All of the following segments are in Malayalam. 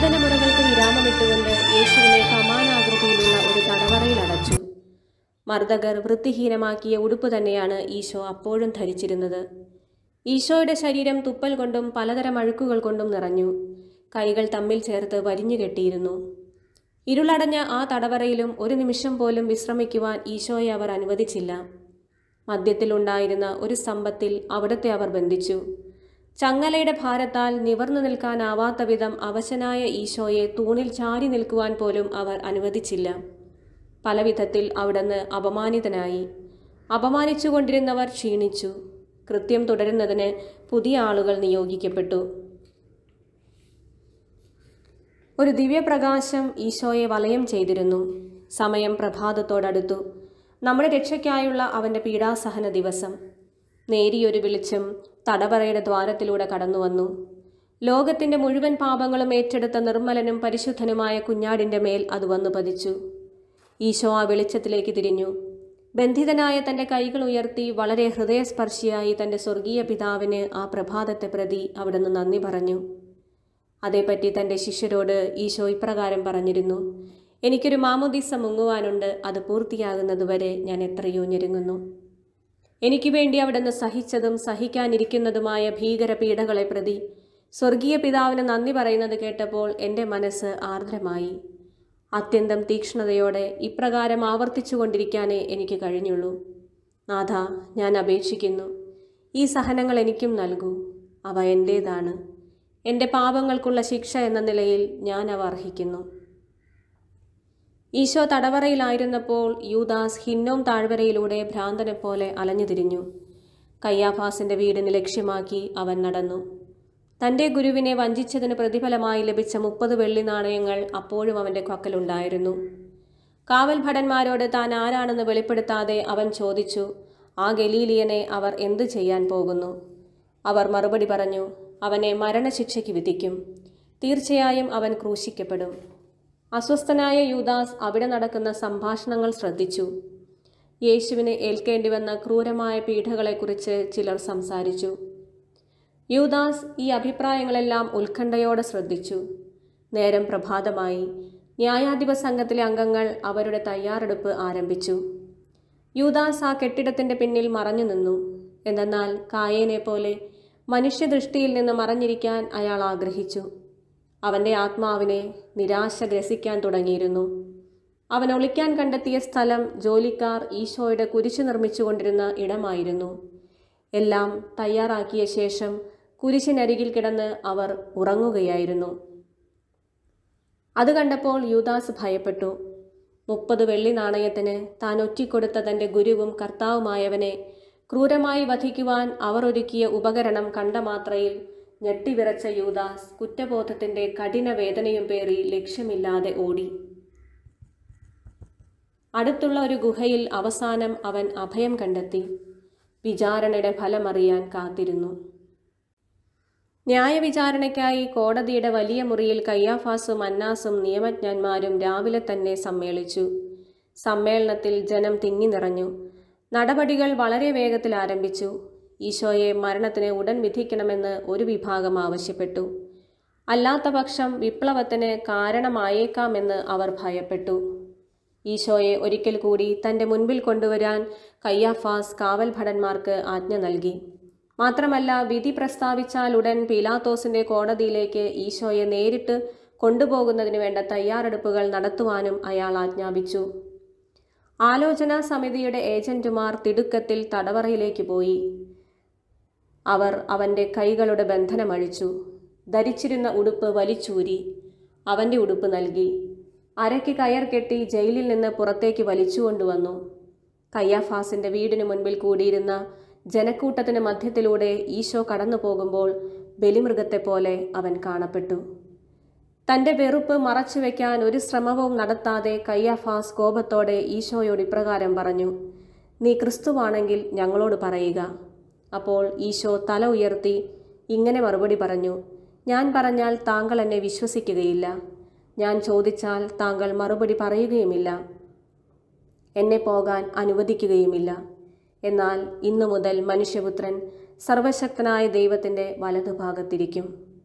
മർദ്ദനമുറകൾക്ക് വിരാമമിട്ടുകൊണ്ട് യേശുവിനെ കമാനാകൃതിയിലുള്ള ഒരു തടവറയിൽ അടച്ചു മർദ്ദകർ വൃത്തിഹീനമാക്കിയ ഉടുപ്പ് തന്നെയാണ് ഈശോ അപ്പോഴും ധരിച്ചിരുന്നത് ഈശോയുടെ ശരീരം തുപ്പൽ കൊണ്ടും പലതരം അഴുക്കുകൾ കൊണ്ടും നിറഞ്ഞു കൈകൾ തമ്മിൽ ചേർത്ത് വരിഞ്ഞു കെട്ടിയിരുന്നു ഇരുളടഞ്ഞ ആ തടവറയിലും ഒരു നിമിഷം പോലും വിശ്രമിക്കുവാൻ ഈശോയെ അവർ അനുവദിച്ചില്ല മദ്യത്തിലുണ്ടായിരുന്ന ഒരു സ്തംഭത്തിൽ അവിടത്തെ അവർ ബന്ധിച്ചു ചങ്ങലയുടെ ഭാരത്താൽ നിവർന്നു നിൽക്കാനാവാത്ത വിധം അവശനായ ഈശോയെ തൂണിൽ ചാരി നിൽക്കുവാൻ പോലും അവർ അനുവദിച്ചില്ല പലവിധത്തിൽ അവിടുന്ന് അപമാനിതനായി അപമാനിച്ചുകൊണ്ടിരുന്നവർ ക്ഷീണിച്ചു കൃത്യം തുടരുന്നതിന് പുതിയ ആളുകൾ നിയോഗിക്കപ്പെട്ടു ഒരു ദിവ്യപ്രകാശം ഈശോയെ വലയം ചെയ്തിരുന്നു സമയം പ്രഭാതത്തോടടുത്തു നമ്മുടെ രക്ഷയ്ക്കായുള്ള അവൻ്റെ പീഡാസഹന ദിവസം നേരിയൊരു വെളിച്ചം തടവറയുടെ ദ്വാരത്തിലൂടെ കടന്നുവന്നു ലോകത്തിൻ്റെ മുഴുവൻ പാപങ്ങളും ഏറ്റെടുത്ത നിർമ്മലനും പരിശുദ്ധനുമായ കുഞ്ഞാടിൻ്റെ മേൽ അത് വന്നു പതിച്ചു ഈശോ ആ വെളിച്ചത്തിലേക്ക് തിരിഞ്ഞു ബന്ധിതനായ തൻ്റെ കൈകൾ ഉയർത്തി വളരെ ഹൃദയസ്പർശിയായി തൻ്റെ സ്വർഗീയ പിതാവിന് ആ പ്രഭാതത്തെ പ്രതി അവിടുന്ന് നന്ദി പറഞ്ഞു അതേപ്പറ്റി തൻ്റെ ശിഷ്യരോട് ഈശോ ഇപ്രകാരം പറഞ്ഞിരുന്നു എനിക്കൊരു മാമുദീസ മുങ്ങുവാനുണ്ട് അത് പൂർത്തിയാകുന്നതുവരെ ഞാൻ എത്രയോ ഞെരുങ്ങുന്നു എനിക്ക് വേണ്ടി അവിടുന്ന് സഹിച്ചതും സഹിക്കാനിരിക്കുന്നതുമായ ഭീകര പീഡകളെ പ്രതി സ്വർഗീയ പിതാവിന് നന്ദി പറയുന്നത് കേട്ടപ്പോൾ എൻ്റെ മനസ്സ് ആർദ്രമായി അത്യന്തം തീക്ഷ്ണതയോടെ ഇപ്രകാരം ആവർത്തിച്ചു കൊണ്ടിരിക്കാനേ എനിക്ക് കഴിഞ്ഞുള്ളൂ നാഥ ഞാൻ അപേക്ഷിക്കുന്നു ഈ സഹനങ്ങൾ എനിക്കും നൽകൂ അവ എൻ്റേതാണ് എൻ്റെ പാപങ്ങൾക്കുള്ള ശിക്ഷ എന്ന നിലയിൽ ഞാൻ അവ അർഹിക്കുന്നു ഈശോ തടവറയിലായിരുന്നപ്പോൾ യൂദാസ് ഹിന്നോം താഴ്വരയിലൂടെ ഭ്രാന്തനെപ്പോലെ അലഞ്ഞുതിരിഞ്ഞു കയ്യാഫാസിന്റെ വീടിന് ലക്ഷ്യമാക്കി അവൻ നടന്നു തന്റെ ഗുരുവിനെ വഞ്ചിച്ചതിന് പ്രതിഫലമായി ലഭിച്ച മുപ്പത് വെള്ളി നാണയങ്ങൾ അപ്പോഴും അവന്റെ കക്കലുണ്ടായിരുന്നു കാവൽ ഭടന്മാരോട് താൻ ആരാണെന്ന് വെളിപ്പെടുത്താതെ അവൻ ചോദിച്ചു ആ ഗലീലിയനെ അവർ എന്തു ചെയ്യാൻ പോകുന്നു അവർ മറുപടി പറഞ്ഞു അവനെ മരണശിക്ഷയ്ക്ക് വിധിക്കും തീർച്ചയായും അവൻ ക്രൂശിക്കപ്പെടും അസ്വസ്ഥനായ യൂദാസ് അവിടെ നടക്കുന്ന സംഭാഷണങ്ങൾ ശ്രദ്ധിച്ചു യേശുവിന് ഏൽക്കേണ്ടി വന്ന ക്രൂരമായ പീഡകളെക്കുറിച്ച് ചിലർ സംസാരിച്ചു യൂദാസ് ഈ അഭിപ്രായങ്ങളെല്ലാം ഉത്കണ്ഠയോടെ ശ്രദ്ധിച്ചു നേരം പ്രഭാതമായി ന്യായാധിപ സംഘത്തിലെ അംഗങ്ങൾ അവരുടെ തയ്യാറെടുപ്പ് ആരംഭിച്ചു യൂദാസ് ആ കെട്ടിടത്തിന്റെ പിന്നിൽ മറഞ്ഞു നിന്നു എന്തെന്നാൽ കായേനെ പോലെ മനുഷ്യദൃഷ്ടിയിൽ നിന്ന് മറഞ്ഞിരിക്കാൻ അയാൾ ആഗ്രഹിച്ചു അവന്റെ ആത്മാവിനെ നിരാശ ഗ്രസിക്കാൻ തുടങ്ങിയിരുന്നു അവൻ ഒളിക്കാൻ കണ്ടെത്തിയ സ്ഥലം ജോലിക്കാർ ഈശോയുടെ കുരിശ് നിർമ്മിച്ചുകൊണ്ടിരുന്ന ഇടമായിരുന്നു എല്ലാം തയ്യാറാക്കിയ ശേഷം കുരിശിനരികിൽ കിടന്ന് അവർ ഉറങ്ങുകയായിരുന്നു അത് കണ്ടപ്പോൾ യൂദാസ് ഭയപ്പെട്ടു മുപ്പത് വെള്ളി നാണയത്തിന് താൻ ഒറ്റിക്കൊടുത്ത തന്റെ ഗുരുവും കർത്താവുമായവനെ ക്രൂരമായി വധിക്കുവാൻ അവർ ഒരുക്കിയ ഉപകരണം കണ്ട മാത്രയിൽ ഞെട്ടിവിറച്ച യൂദാസ് കുറ്റബോധത്തിന്റെ കഠിന വേദനയും പേറി ലക്ഷ്യമില്ലാതെ ഓടി അടുത്തുള്ള ഒരു ഗുഹയിൽ അവസാനം അവൻ അഭയം കണ്ടെത്തി വിചാരണയുടെ ഫലമറിയാൻ കാത്തിരുന്നു ന്യായവിചാരണയ്ക്കായി കോടതിയുടെ വലിയ മുറിയിൽ കയ്യാഫാസും അന്നാസും നിയമജ്ഞന്മാരും രാവിലെ തന്നെ സമ്മേളിച്ചു സമ്മേളനത്തിൽ ജനം തിങ്ങി നിറഞ്ഞു നടപടികൾ വളരെ വേഗത്തിൽ ആരംഭിച്ചു ഈശോയെ മരണത്തിന് ഉടൻ വിധിക്കണമെന്ന് ഒരു വിഭാഗം ആവശ്യപ്പെട്ടു അല്ലാത്ത പക്ഷം വിപ്ലവത്തിന് കാരണമായേക്കാമെന്ന് അവർ ഭയപ്പെട്ടു ഈശോയെ ഒരിക്കൽ കൂടി തന്റെ മുൻപിൽ കൊണ്ടുവരാൻ കയ്യാഫാസ് കാവൽ ഭടന്മാർക്ക് ആജ്ഞ നൽകി മാത്രമല്ല വിധി പ്രസ്താവിച്ചാൽ ഉടൻ പീലാത്തോസിന്റെ കോടതിയിലേക്ക് ഈശോയെ നേരിട്ട് കൊണ്ടുപോകുന്നതിന് വേണ്ട തയ്യാറെടുപ്പുകൾ നടത്തുവാനും അയാൾ ആജ്ഞാപിച്ചു ആലോചനാ സമിതിയുടെ ഏജന്റുമാർ തിടുക്കത്തിൽ തടവറയിലേക്ക് പോയി അവർ അവന്റെ കൈകളുടെ ബന്ധനമഴിച്ചു ധരിച്ചിരുന്ന ഉടുപ്പ് വലിച്ചൂരി അവന്റെ ഉടുപ്പ് നൽകി അരയ്ക്ക് കയർ കെട്ടി ജയിലിൽ നിന്ന് പുറത്തേക്ക് വലിച്ചുകൊണ്ടുവന്നു കയ്യാഫാസിന്റെ വീടിനു മുൻപിൽ കൂടിയിരുന്ന ജനക്കൂട്ടത്തിന് മധ്യത്തിലൂടെ ഈശോ കടന്നു പോകുമ്പോൾ ബലിമൃഗത്തെപ്പോലെ അവൻ കാണപ്പെട്ടു തന്റെ വെറുപ്പ് മറച്ചുവെക്കാൻ ഒരു ശ്രമവും നടത്താതെ കയ്യാഫാസ് കോപത്തോടെ ഈശോയോട് ഇപ്രകാരം പറഞ്ഞു നീ ക്രിസ്തുവാണെങ്കിൽ ഞങ്ങളോട് പറയുക അപ്പോൾ ഈശോ തല ഉയർത്തി ഇങ്ങനെ മറുപടി പറഞ്ഞു ഞാൻ പറഞ്ഞാൽ താങ്കൾ എന്നെ വിശ്വസിക്കുകയില്ല ഞാൻ ചോദിച്ചാൽ താങ്കൾ മറുപടി പറയുകയുമില്ല എന്നെ പോകാൻ അനുവദിക്കുകയുമില്ല എന്നാൽ ഇന്നു മുതൽ മനുഷ്യപുത്രൻ സർവശക്തനായ ദൈവത്തിൻ്റെ വലതുഭാഗത്തിരിക്കും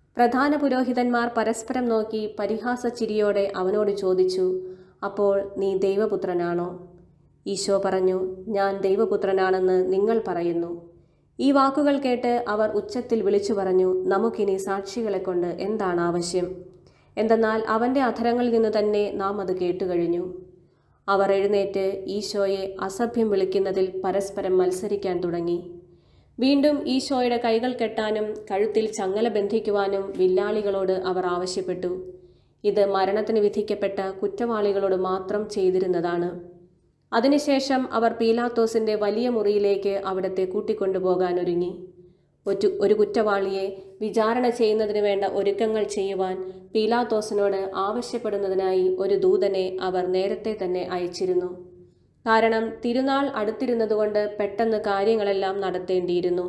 പ്രധാന പുരോഹിതന്മാർ പരസ്പരം നോക്കി പരിഹാസ ചിരിയോടെ അവനോട് ചോദിച്ചു അപ്പോൾ നീ ദൈവപുത്രനാണോ ഈശോ പറഞ്ഞു ഞാൻ ദൈവപുത്രനാണെന്ന് നിങ്ങൾ പറയുന്നു ഈ വാക്കുകൾ കേട്ട് അവർ ഉച്ചത്തിൽ വിളിച്ചു പറഞ്ഞു നമുക്കിനി സാക്ഷികളെ കൊണ്ട് എന്താണ് ആവശ്യം എന്തെന്നാൽ അവൻ്റെ അധരങ്ങളിൽ നിന്ന് തന്നെ നാം അത് കേട്ടുകഴിഞ്ഞു അവർ എഴുന്നേറ്റ് ഈശോയെ അസഭ്യം വിളിക്കുന്നതിൽ പരസ്പരം മത്സരിക്കാൻ തുടങ്ങി വീണ്ടും ഈശോയുടെ കൈകൾ കെട്ടാനും കഴുത്തിൽ ചങ്ങല ബന്ധിക്കുവാനും വില്ലാളികളോട് അവർ ആവശ്യപ്പെട്ടു ഇത് മരണത്തിന് വിധിക്കപ്പെട്ട കുറ്റവാളികളോട് മാത്രം ചെയ്തിരുന്നതാണ് അതിനുശേഷം അവർ പീലാത്തോസിന്റെ വലിയ മുറിയിലേക്ക് അവിടത്തെ കൂട്ടിക്കൊണ്ടുപോകാൻ ഒരുങ്ങി ഒരു ഒരു കുറ്റവാളിയെ വിചാരണ ചെയ്യുന്നതിന് വേണ്ട ഒരുക്കങ്ങൾ ചെയ്യുവാൻ പീലാത്തോസിനോട് ആവശ്യപ്പെടുന്നതിനായി ഒരു ദൂതനെ അവർ നേരത്തെ തന്നെ അയച്ചിരുന്നു കാരണം തിരുനാൾ അടുത്തിരുന്നതുകൊണ്ട് പെട്ടെന്ന് കാര്യങ്ങളെല്ലാം നടത്തേണ്ടിയിരുന്നു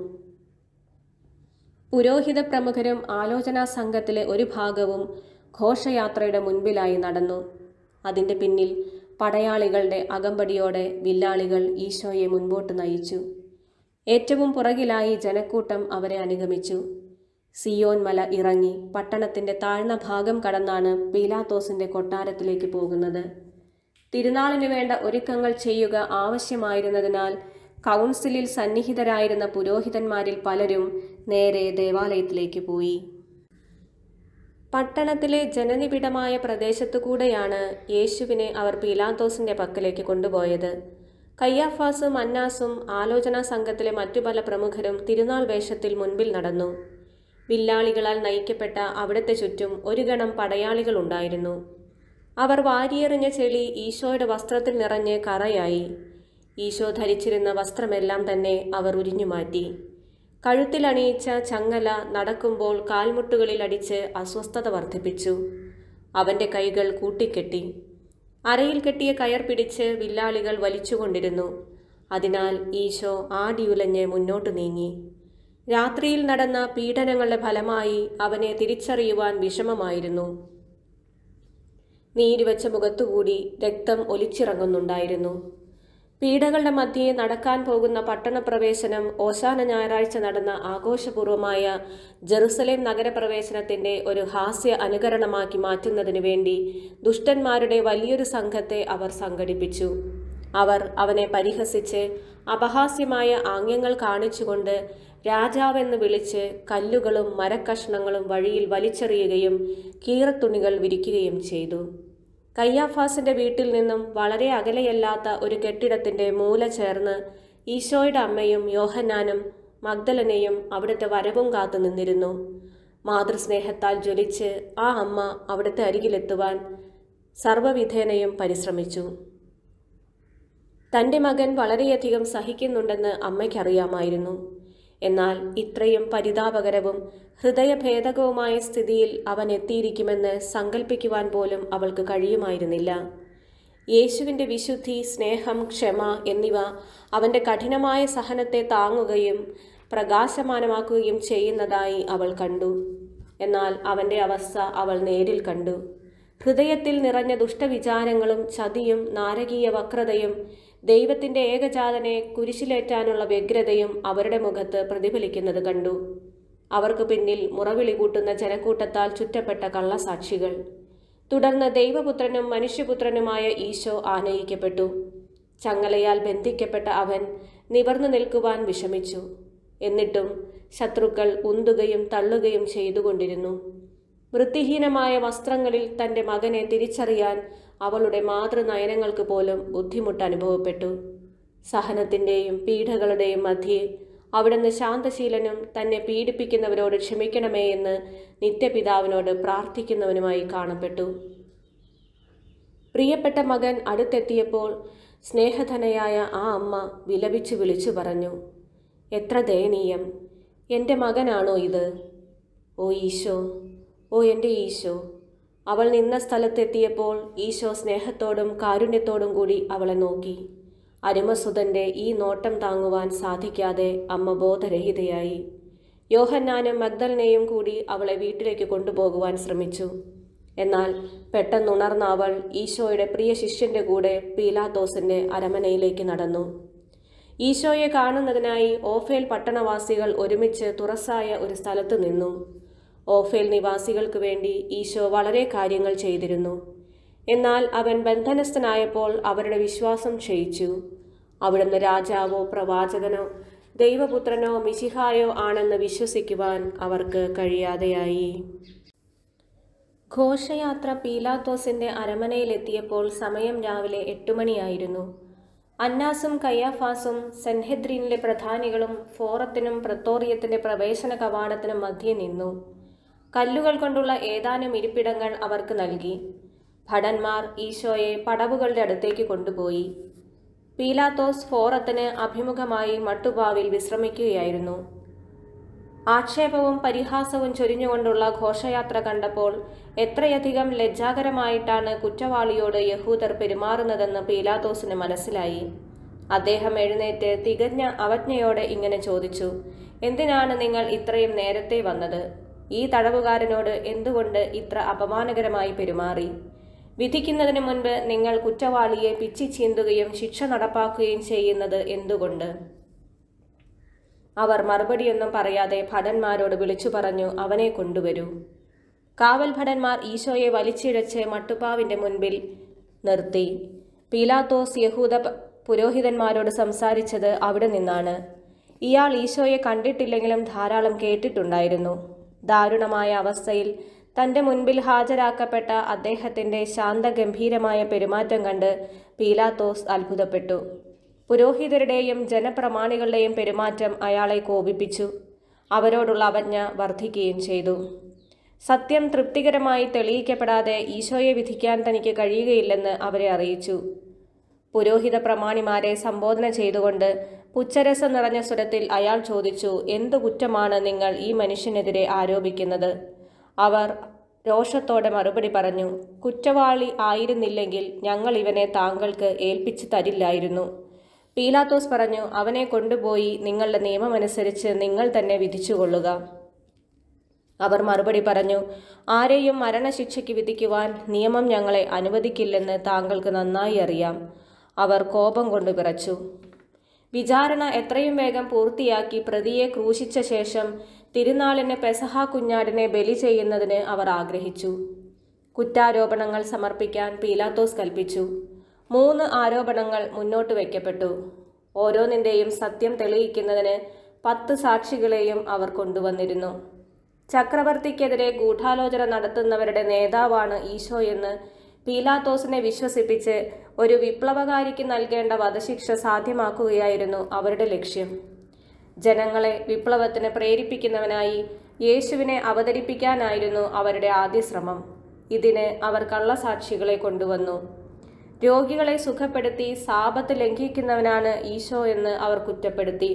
പുരോഹിത പ്രമുഖരും ആലോചനാ സംഘത്തിലെ ഒരു ഭാഗവും ഘോഷയാത്രയുടെ മുൻപിലായി നടന്നു അതിന്റെ പിന്നിൽ പടയാളികളുടെ അകമ്പടിയോടെ വില്ലാളികൾ ഈശോയെ മുൻപോട്ട് നയിച്ചു ഏറ്റവും പുറകിലായി ജനക്കൂട്ടം അവരെ അനുഗമിച്ചു സിയോൻ മല ഇറങ്ങി പട്ടണത്തിന്റെ താഴ്ന്ന ഭാഗം കടന്നാണ് പീലാത്തോസിന്റെ കൊട്ടാരത്തിലേക്ക് പോകുന്നത് തിരുനാളിന് വേണ്ട ഒരുക്കങ്ങൾ ചെയ്യുക ആവശ്യമായിരുന്നതിനാൽ കൗൺസിലിൽ സന്നിഹിതരായിരുന്ന പുരോഹിതന്മാരിൽ പലരും നേരെ ദേവാലയത്തിലേക്ക് പോയി പട്ടണത്തിലെ ജനനിബിഡമായ പ്രദേശത്തുകൂടെയാണ് യേശുവിനെ അവർ പീലാത്തോസിന്റെ പക്കലേക്ക് കൊണ്ടുപോയത് കയ്യാഫാസും അന്നാസും ആലോചനാ സംഘത്തിലെ മറ്റു പല പ്രമുഖരും തിരുനാൾ വേഷത്തിൽ മുൻപിൽ നടന്നു വില്ലാളികളാൽ നയിക്കപ്പെട്ട അവിടത്തെ ചുറ്റും ഒരു ഗണം പടയാളികൾ ഉണ്ടായിരുന്നു അവർ വാരിയെറിഞ്ഞ ചെളി ഈശോയുടെ വസ്ത്രത്തിൽ നിറഞ്ഞ് കറയായി ഈശോ ധരിച്ചിരുന്ന വസ്ത്രമെല്ലാം തന്നെ അവർ ഉരിഞ്ഞുമാറ്റി കഴുത്തിലണിയിച്ച ചങ്ങല നടക്കുമ്പോൾ കാൽമുട്ടുകളിൽ അടിച്ച് അസ്വസ്ഥത വർദ്ധിപ്പിച്ചു അവന്റെ കൈകൾ കൂട്ടിക്കെട്ടി അരയിൽ കെട്ടിയ കയർ പിടിച്ച് വില്ലാളികൾ വലിച്ചുകൊണ്ടിരുന്നു അതിനാൽ ഈശോ ആടിയുലഞ്ഞ് മുന്നോട്ടു നീങ്ങി രാത്രിയിൽ നടന്ന പീഡനങ്ങളുടെ ഫലമായി അവനെ തിരിച്ചറിയുവാൻ വിഷമമായിരുന്നു നീരുവെച്ച മുഖത്തുകൂടി രക്തം ഒലിച്ചിറങ്ങുന്നുണ്ടായിരുന്നു പീഡകളുടെ മധ്യേ നടക്കാൻ പോകുന്ന പട്ടണപ്രവേശനം ഓശാന ഞായറാഴ്ച നടന്ന ആഘോഷപൂർവമായ ജെറുസലേം നഗരപ്രവേശനത്തിന്റെ ഒരു ഹാസ്യ അനുകരണമാക്കി മാറ്റുന്നതിനു വേണ്ടി ദുഷ്ടന്മാരുടെ വലിയൊരു സംഘത്തെ അവർ സംഘടിപ്പിച്ചു അവർ അവനെ പരിഹസിച്ച് അപഹാസ്യമായ ആംഗ്യങ്ങൾ കാണിച്ചുകൊണ്ട് രാജാവെന്ന് വിളിച്ച് കല്ലുകളും മരക്കഷ്ണങ്ങളും വഴിയിൽ വലിച്ചെറിയുകയും കീറത്തുണികൾ വിരിക്കുകയും ചെയ്തു കയ്യാഫാസിന്റെ വീട്ടിൽ നിന്നും വളരെ അകലെയല്ലാത്ത ഒരു കെട്ടിടത്തിന്റെ മൂല ചേർന്ന് ഈശോയുടെ അമ്മയും യോഹന്നാനും മഗ്ദലനെയും അവിടുത്തെ വരവും കാത്തു നിന്നിരുന്നു മാതൃസ്നേഹത്താൽ ജ്വലിച്ച് ആ അമ്മ അവിടുത്തെ അരികിലെത്തുവാൻ സർവവിധേനയും പരിശ്രമിച്ചു തന്റെ മകൻ വളരെയധികം സഹിക്കുന്നുണ്ടെന്ന് അമ്മയ്ക്കറിയാമായിരുന്നു എന്നാൽ ഇത്രയും പരിതാപകരവും ഹൃദയഭേദകവുമായ സ്ഥിതിയിൽ അവൻ എത്തിയിരിക്കുമെന്ന് സങ്കല്പിക്കുവാൻ പോലും അവൾക്ക് കഴിയുമായിരുന്നില്ല യേശുവിൻ്റെ വിശുദ്ധി സ്നേഹം ക്ഷമ എന്നിവ അവൻ്റെ കഠിനമായ സഹനത്തെ താങ്ങുകയും പ്രകാശമാനമാക്കുകയും ചെയ്യുന്നതായി അവൾ കണ്ടു എന്നാൽ അവൻ്റെ അവസ്ഥ അവൾ നേരിൽ കണ്ടു ഹൃദയത്തിൽ നിറഞ്ഞ ദുഷ്ടവിചാരങ്ങളും ചതിയും നാരകീയ വക്രതയും ദൈവത്തിന്റെ ഏകജാതനെ കുരിശിലേറ്റാനുള്ള വ്യഗ്രതയും അവരുടെ മുഖത്ത് പ്രതിഫലിക്കുന്നത് കണ്ടു അവർക്ക് പിന്നിൽ മുറവിളി കൂട്ടുന്ന ജനക്കൂട്ടത്താൽ ചുറ്റപ്പെട്ട കള്ളസാക്ഷികൾ തുടർന്ന് ദൈവപുത്രനും മനുഷ്യപുത്രനുമായ ഈശോ ആനയിക്കപ്പെട്ടു ചങ്ങലയാൽ ബന്ധിക്കപ്പെട്ട അവൻ നിവർന്നു നിൽക്കുവാൻ വിഷമിച്ചു എന്നിട്ടും ശത്രുക്കൾ ഉന്തുകയും തള്ളുകയും ചെയ്തുകൊണ്ടിരുന്നു വൃത്തിഹീനമായ വസ്ത്രങ്ങളിൽ തന്റെ മകനെ തിരിച്ചറിയാൻ അവളുടെ മാതൃനയനങ്ങൾക്ക് പോലും ബുദ്ധിമുട്ട് അനുഭവപ്പെട്ടു സഹനത്തിന്റെയും പീഡകളുടെയും മധ്യേ അവിടുന്ന് ശാന്തശീലനും തന്നെ പീഡിപ്പിക്കുന്നവരോട് ക്ഷമിക്കണമേ എന്ന് നിത്യപിതാവിനോട് പ്രാർത്ഥിക്കുന്നവനുമായി കാണപ്പെട്ടു പ്രിയപ്പെട്ട മകൻ അടുത്തെത്തിയപ്പോൾ സ്നേഹധനയായ ആ അമ്മ വിലപിച്ചു വിളിച്ചു പറഞ്ഞു എത്ര ദയനീയം എൻ്റെ മകനാണോ ഇത് ഓ ഈശോ ഓ എൻ്റെ ഈശോ അവൾ നിന്ന സ്ഥലത്തെത്തിയപ്പോൾ ഈശോ സ്നേഹത്തോടും കാരുണ്യത്തോടും കൂടി അവളെ നോക്കി അരുമസുതന്റെ ഈ നോട്ടം താങ്ങുവാൻ സാധിക്കാതെ അമ്മ ബോധരഹിതയായി യോഹന്നാനും മഗ്ദലിനെയും കൂടി അവളെ വീട്ടിലേക്ക് കൊണ്ടുപോകുവാൻ ശ്രമിച്ചു എന്നാൽ പെട്ടെന്നുണർന്ന അവൾ ഈശോയുടെ പ്രിയ ശിഷ്യന്റെ കൂടെ പീലാത്തോസിന്റെ അരമനയിലേക്ക് നടന്നു ഈശോയെ കാണുന്നതിനായി ഓഫേൽ പട്ടണവാസികൾ ഒരുമിച്ച് തുറസായ ഒരു സ്ഥലത്ത് നിന്നു ഓഫേൽ നിവാസികൾക്ക് വേണ്ടി ഈശോ വളരെ കാര്യങ്ങൾ ചെയ്തിരുന്നു എന്നാൽ അവൻ ബന്ധനസ്ഥനായപ്പോൾ അവരുടെ വിശ്വാസം ക്ഷയിച്ചു അവിടുന്ന് രാജാവോ പ്രവാചകനോ ദൈവപുത്രനോ മിശിഹായോ ആണെന്ന് വിശ്വസിക്കുവാൻ അവർക്ക് കഴിയാതെയായി ഘോഷയാത്ര പീലാത്തോസിന്റെ അരമനയിലെത്തിയപ്പോൾ സമയം രാവിലെ എട്ടു മണിയായിരുന്നു അന്നാസും കയ്യാഫാസും സെൻഹെദ്രീനിലെ പ്രധാനികളും ഫോറത്തിനും പ്രത്തോറിയത്തിന്റെ പ്രവേശന കവാടത്തിനും മധ്യേ നിന്നു കല്ലുകൾ കൊണ്ടുള്ള ഏതാനും ഇരിപ്പിടങ്ങൾ അവർക്ക് നൽകി ഭടന്മാർ ഈശോയെ പടവുകളുടെ അടുത്തേക്ക് കൊണ്ടുപോയി പീലാത്തോസ് ഫോറത്തിന് അഭിമുഖമായി മട്ടുപാവിൽ വിശ്രമിക്കുകയായിരുന്നു ആക്ഷേപവും പരിഹാസവും ചൊരിഞ്ഞുകൊണ്ടുള്ള ഘോഷയാത്ര കണ്ടപ്പോൾ എത്രയധികം ലജ്ജാകരമായിട്ടാണ് കുറ്റവാളിയോട് യഹൂദർ പെരുമാറുന്നതെന്ന് പീലാത്തോസിന് മനസ്സിലായി അദ്ദേഹം എഴുന്നേറ്റ് തികഞ്ഞ അവജ്ഞയോടെ ഇങ്ങനെ ചോദിച്ചു എന്തിനാണ് നിങ്ങൾ ഇത്രയും നേരത്തെ വന്നത് ഈ തടവുകാരനോട് എന്തുകൊണ്ട് ഇത്ര അപമാനകരമായി പെരുമാറി വിധിക്കുന്നതിന് മുൻപ് നിങ്ങൾ കുറ്റവാളിയെ പിച്ചി ചീന്തുകയും ശിക്ഷ നടപ്പാക്കുകയും ചെയ്യുന്നത് എന്തുകൊണ്ട് അവർ മറുപടിയൊന്നും പറയാതെ ഭടന്മാരോട് വിളിച്ചു പറഞ്ഞു അവനെ കൊണ്ടുവരൂ കാവൽ ഭടന്മാർ ഈശോയെ വലിച്ചിഴച്ച് മട്ടുപ്പാവിന്റെ മുൻപിൽ നിർത്തി പീലാത്തോസ് യഹൂദ പ- പുരോഹിതന്മാരോട് സംസാരിച്ചത് അവിടെ നിന്നാണ് ഇയാൾ ഈശോയെ കണ്ടിട്ടില്ലെങ്കിലും ധാരാളം കേട്ടിട്ടുണ്ടായിരുന്നു ദാരുണമായ അവസ്ഥയിൽ തന്റെ മുൻപിൽ ഹാജരാക്കപ്പെട്ട അദ്ദേഹത്തിന്റെ ശാന്തഗംഭീരമായ പെരുമാറ്റം കണ്ട് പീലാത്തോസ് അത്ഭുതപ്പെട്ടു പുരോഹിതരുടെയും ജനപ്രമാണികളുടെയും പെരുമാറ്റം അയാളെ കോപിപ്പിച്ചു അവരോടുള്ള അവജ്ഞ വർദ്ധിക്കുകയും ചെയ്തു സത്യം തൃപ്തികരമായി തെളിയിക്കപ്പെടാതെ ഈശോയെ വിധിക്കാൻ തനിക്ക് കഴിയുകയില്ലെന്ന് അവരെ അറിയിച്ചു പുരോഹിത പ്രമാണിമാരെ സംബോധന ചെയ്തുകൊണ്ട് പുച്ഛരസം നിറഞ്ഞ സ്വരത്തിൽ അയാൾ ചോദിച്ചു എന്തു കുറ്റമാണ് നിങ്ങൾ ഈ മനുഷ്യനെതിരെ ആരോപിക്കുന്നത് അവർ രോഷത്തോടെ മറുപടി പറഞ്ഞു കുറ്റവാളി ആയിരുന്നില്ലെങ്കിൽ ഞങ്ങൾ ഇവനെ താങ്കൾക്ക് ഏൽപ്പിച്ചു തരില്ലായിരുന്നു പീലാത്തോസ് പറഞ്ഞു അവനെ കൊണ്ടുപോയി നിങ്ങളുടെ നിയമമനുസരിച്ച് നിങ്ങൾ തന്നെ വിധിച്ചുകൊള്ളുക അവർ മറുപടി പറഞ്ഞു ആരെയും മരണശിക്ഷയ്ക്ക് വിധിക്കുവാൻ നിയമം ഞങ്ങളെ അനുവദിക്കില്ലെന്ന് താങ്കൾക്ക് നന്നായി അറിയാം അവർ കോപം കൊണ്ട് വിറച്ചു വിചാരണ എത്രയും വേഗം പൂർത്തിയാക്കി പ്രതിയെ ക്രൂശിച്ച ശേഷം തിരുനാളിന് പെസഹ കുഞ്ഞാടിനെ ബലി ചെയ്യുന്നതിന് അവർ ആഗ്രഹിച്ചു കുറ്റാരോപണങ്ങൾ സമർപ്പിക്കാൻ പീലാത്തോസ് കൽപ്പിച്ചു മൂന്ന് ആരോപണങ്ങൾ മുന്നോട്ട് വയ്ക്കപ്പെട്ടു ഓരോന്നിൻ്റെയും സത്യം തെളിയിക്കുന്നതിന് പത്ത് സാക്ഷികളെയും അവർ കൊണ്ടുവന്നിരുന്നു ചക്രവർത്തിക്കെതിരെ ഗൂഢാലോചന നടത്തുന്നവരുടെ നേതാവാണ് ഈശോ എന്ന് പീലാത്തോസിനെ വിശ്വസിപ്പിച്ച് ഒരു വിപ്ലവകാരിക്ക് നൽകേണ്ട വധശിക്ഷ സാധ്യമാക്കുകയായിരുന്നു അവരുടെ ലക്ഷ്യം ജനങ്ങളെ വിപ്ലവത്തിന് പ്രേരിപ്പിക്കുന്നവനായി യേശുവിനെ അവതരിപ്പിക്കാനായിരുന്നു അവരുടെ ആദ്യ ശ്രമം ഇതിന് അവർ കള്ളസാക്ഷികളെ കൊണ്ടുവന്നു രോഗികളെ സുഖപ്പെടുത്തി സാപത്ത് ലംഘിക്കുന്നവനാണ് ഈശോ എന്ന് അവർ കുറ്റപ്പെടുത്തി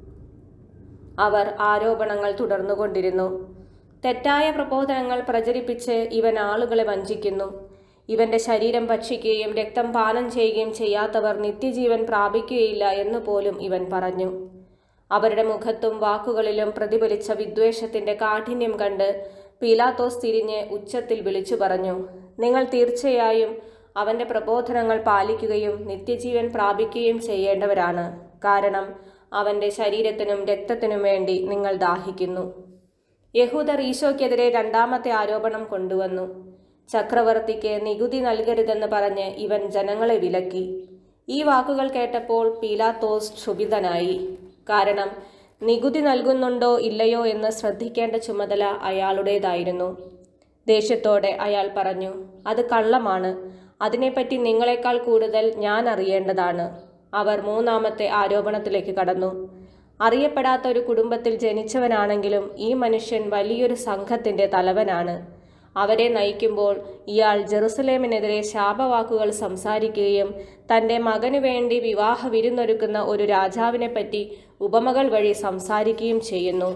അവർ ആരോപണങ്ങൾ തുടർന്നുകൊണ്ടിരുന്നു തെറ്റായ പ്രബോധനങ്ങൾ പ്രചരിപ്പിച്ച് ഇവൻ ആളുകളെ വഞ്ചിക്കുന്നു ഇവന്റെ ശരീരം ഭക്ഷിക്കുകയും രക്തം പാനം ചെയ്യുകയും ചെയ്യാത്തവർ നിത്യജീവൻ പ്രാപിക്കുകയില്ല എന്ന് പോലും ഇവൻ പറഞ്ഞു അവരുടെ മുഖത്തും വാക്കുകളിലും പ്രതിഫലിച്ച വിദ്വേഷത്തിന്റെ കാഠിന്യം കണ്ട് പീലാത്തോസ് തിരിഞ്ഞ് ഉച്ചത്തിൽ വിളിച്ചു പറഞ്ഞു നിങ്ങൾ തീർച്ചയായും അവന്റെ പ്രബോധനങ്ങൾ പാലിക്കുകയും നിത്യജീവൻ പ്രാപിക്കുകയും ചെയ്യേണ്ടവരാണ് കാരണം അവന്റെ ശരീരത്തിനും രക്തത്തിനും വേണ്ടി നിങ്ങൾ ദാഹിക്കുന്നു യഹൂദർ ഈശോയ്ക്കെതിരെ രണ്ടാമത്തെ ആരോപണം കൊണ്ടുവന്നു ചക്രവർത്തിക്ക് നികുതി നൽകരുതെന്ന് പറഞ്ഞ് ഇവൻ ജനങ്ങളെ വിലക്കി ഈ വാക്കുകൾ കേട്ടപ്പോൾ പീലാത്തോസ് ക്ഷുഭിതനായി കാരണം നികുതി നൽകുന്നുണ്ടോ ഇല്ലയോ എന്ന് ശ്രദ്ധിക്കേണ്ട ചുമതല അയാളുടേതായിരുന്നു ദേഷ്യത്തോടെ അയാൾ പറഞ്ഞു അത് കള്ളമാണ് അതിനെപ്പറ്റി നിങ്ങളെക്കാൾ കൂടുതൽ ഞാൻ അറിയേണ്ടതാണ് അവർ മൂന്നാമത്തെ ആരോപണത്തിലേക്ക് കടന്നു അറിയപ്പെടാത്ത ഒരു കുടുംബത്തിൽ ജനിച്ചവനാണെങ്കിലും ഈ മനുഷ്യൻ വലിയൊരു സംഘത്തിന്റെ തലവനാണ് അവരെ നയിക്കുമ്പോൾ ഇയാൾ ജെറുസലേമിനെതിരെ ശാപവാക്കുകൾ സംസാരിക്കുകയും തന്റെ മകനു വേണ്ടി വിവാഹ വിരുന്നൊരുക്കുന്ന ഒരു രാജാവിനെപ്പറ്റി ഉപമകൾ വഴി സംസാരിക്കുകയും ചെയ്യുന്നു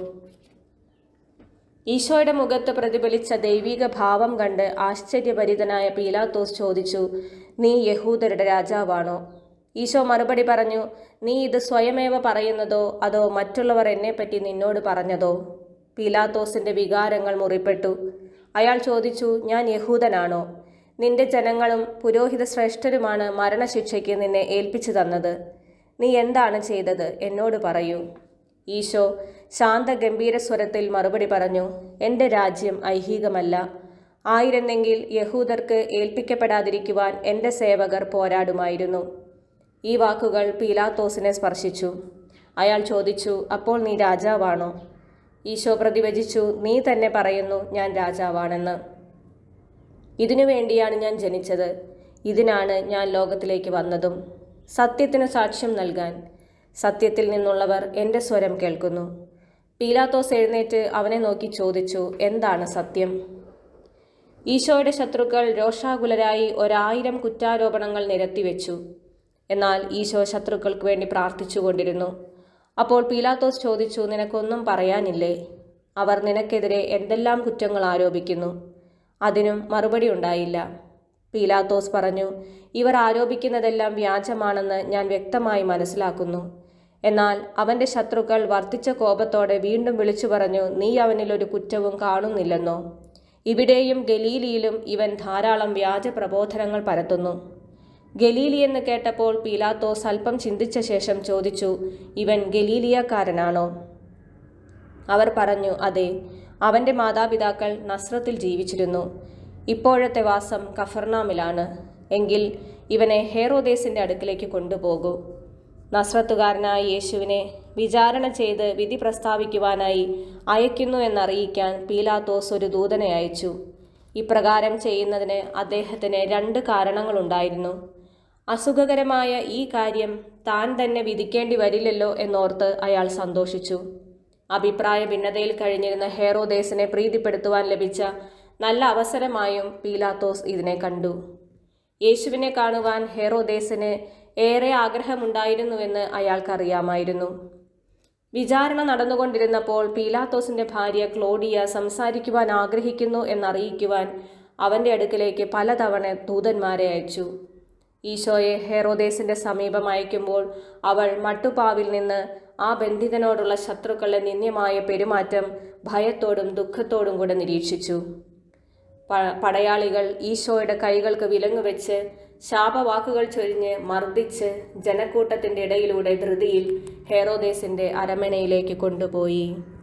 ഈശോയുടെ മുഖത്ത് പ്രതിഫലിച്ച ദൈവിക ഭാവം കണ്ട് ആശ്ചര്യഭരിതനായ പീലാത്തോസ് ചോദിച്ചു നീ യഹൂദരുടെ രാജാവാണോ ഈശോ മറുപടി പറഞ്ഞു നീ ഇത് സ്വയമേവ പറയുന്നതോ അതോ മറ്റുള്ളവർ എന്നെപ്പറ്റി നിന്നോട് പറഞ്ഞതോ പീലാത്തോസിന്റെ വികാരങ്ങൾ മുറിപ്പെട്ടു അയാൾ ചോദിച്ചു ഞാൻ യഹൂദനാണോ നിന്റെ ജനങ്ങളും പുരോഹിത ശ്രേഷ്ഠരുമാണ് മരണശിക്ഷയ്ക്ക് നിന്നെ ഏൽപ്പിച്ചു തന്നത് നീ എന്താണ് ചെയ്തത് എന്നോട് പറയൂ ഈശോ ശാന്തഗംഭീര സ്വരത്തിൽ മറുപടി പറഞ്ഞു എൻ്റെ രാജ്യം ഐഹികമല്ല ആയിരുന്നെങ്കിൽ യഹൂദർക്ക് ഏൽപ്പിക്കപ്പെടാതിരിക്കുവാൻ എൻ്റെ സേവകർ പോരാടുമായിരുന്നു ഈ വാക്കുകൾ പീലാത്തോസിനെ സ്പർശിച്ചു അയാൾ ചോദിച്ചു അപ്പോൾ നീ രാജാവാണോ ഈശോ പ്രതിവചിച്ചു നീ തന്നെ പറയുന്നു ഞാൻ രാജാവാണെന്ന് ഇതിനു വേണ്ടിയാണ് ഞാൻ ജനിച്ചത് ഇതിനാണ് ഞാൻ ലോകത്തിലേക്ക് വന്നതും സത്യത്തിന് സാക്ഷ്യം നൽകാൻ സത്യത്തിൽ നിന്നുള്ളവർ എൻ്റെ സ്വരം കേൾക്കുന്നു പീലാത്തോസ് എഴുന്നേറ്റ് അവനെ നോക്കി ചോദിച്ചു എന്താണ് സത്യം ഈശോയുടെ ശത്രുക്കൾ രോഷാകുലരായി ഒരായിരം കുറ്റാരോപണങ്ങൾ നിരത്തിവെച്ചു എന്നാൽ ഈശോ ശത്രുക്കൾക്ക് വേണ്ടി പ്രാർത്ഥിച്ചുകൊണ്ടിരുന്നു അപ്പോൾ പീലാത്തോസ് ചോദിച്ചു നിനക്കൊന്നും പറയാനില്ലേ അവർ നിനക്കെതിരെ എന്തെല്ലാം കുറ്റങ്ങൾ ആരോപിക്കുന്നു അതിനും മറുപടി ഉണ്ടായില്ല പീലാത്തോസ് പറഞ്ഞു ഇവർ ആരോപിക്കുന്നതെല്ലാം വ്യാജമാണെന്ന് ഞാൻ വ്യക്തമായി മനസ്സിലാക്കുന്നു എന്നാൽ അവന്റെ ശത്രുക്കൾ വർദ്ധിച്ച കോപത്തോടെ വീണ്ടും വിളിച്ചു പറഞ്ഞു നീ അവനിൽ ഒരു കുറ്റവും കാണുന്നില്ലെന്നോ ഇവിടെയും ഗലീലിയിലും ഇവൻ ധാരാളം വ്യാജ പ്രബോധനങ്ങൾ പരത്തുന്നു ഗലീലി എന്ന് കേട്ടപ്പോൾ പീലാത്തോസ് അല്പം ചിന്തിച്ച ശേഷം ചോദിച്ചു ഇവൻ ഗലീലിയക്കാരനാണോ അവർ പറഞ്ഞു അതെ അവന്റെ മാതാപിതാക്കൾ നസ്രത്തിൽ ജീവിച്ചിരുന്നു ഇപ്പോഴത്തെ വാസം കഫർനാമിലാണ് എങ്കിൽ ഇവനെ ഹേറോദേസിന്റെ അടുക്കിലേക്ക് കൊണ്ടുപോകൂ നസ്രത്തുകാരനായ യേശുവിനെ വിചാരണ ചെയ്ത് വിധി പ്രസ്താവിക്കുവാനായി അയക്കുന്നു എന്നറിയിക്കാൻ പീലാത്തോസ് ഒരു ദൂതനെ അയച്ചു ഇപ്രകാരം ചെയ്യുന്നതിന് അദ്ദേഹത്തിന് രണ്ട് കാരണങ്ങളുണ്ടായിരുന്നു അസുഖകരമായ ഈ കാര്യം താൻ തന്നെ വിധിക്കേണ്ടി വരില്ലല്ലോ എന്നോർത്ത് അയാൾ സന്തോഷിച്ചു അഭിപ്രായ ഭിന്നതയിൽ കഴിഞ്ഞിരുന്ന ഹേറോദേസിനെ പ്രീതിപ്പെടുത്തുവാൻ ലഭിച്ച നല്ല അവസരമായും പീലാത്തോസ് ഇതിനെ കണ്ടു യേശുവിനെ കാണുവാൻ ഹേറോദേസിന് ഏറെ ആഗ്രഹമുണ്ടായിരുന്നുവെന്ന് അയാൾക്കറിയാമായിരുന്നു വിചാരണ നടന്നുകൊണ്ടിരുന്നപ്പോൾ പീലാത്തോസിന്റെ ഭാര്യ ക്ലോഡിയ സംസാരിക്കുവാൻ ആഗ്രഹിക്കുന്നു എന്നറിയിക്കുവാൻ അവന്റെ അടുക്കിലേക്ക് പലതവണ ദൂതന്മാരെ അയച്ചു ഈശോയെ ഹെറോദേസിന്റെ സമീപം അയക്കുമ്പോൾ അവൾ മട്ടുപാവിൽ നിന്ന് ആ ബന്ധിതനോടുള്ള ശത്രുക്കളുടെ നിന്ദ്യമായ പെരുമാറ്റം ഭയത്തോടും ദുഃഖത്തോടും കൂടെ നിരീക്ഷിച്ചു പ- പടയാളികൾ ഈശോയുടെ കൈകൾക്ക് വിലങ്ങുവെച്ച് ശാപവാക്കുകൾ ചൊരിഞ്ഞ് മർദ്ദിച്ച് ജനക്കൂട്ടത്തിന്റെ ഇടയിലൂടെ ധൃതിയിൽ ഹെറോദേസിന്റെ അരമനയിലേക്ക് കൊണ്ടുപോയി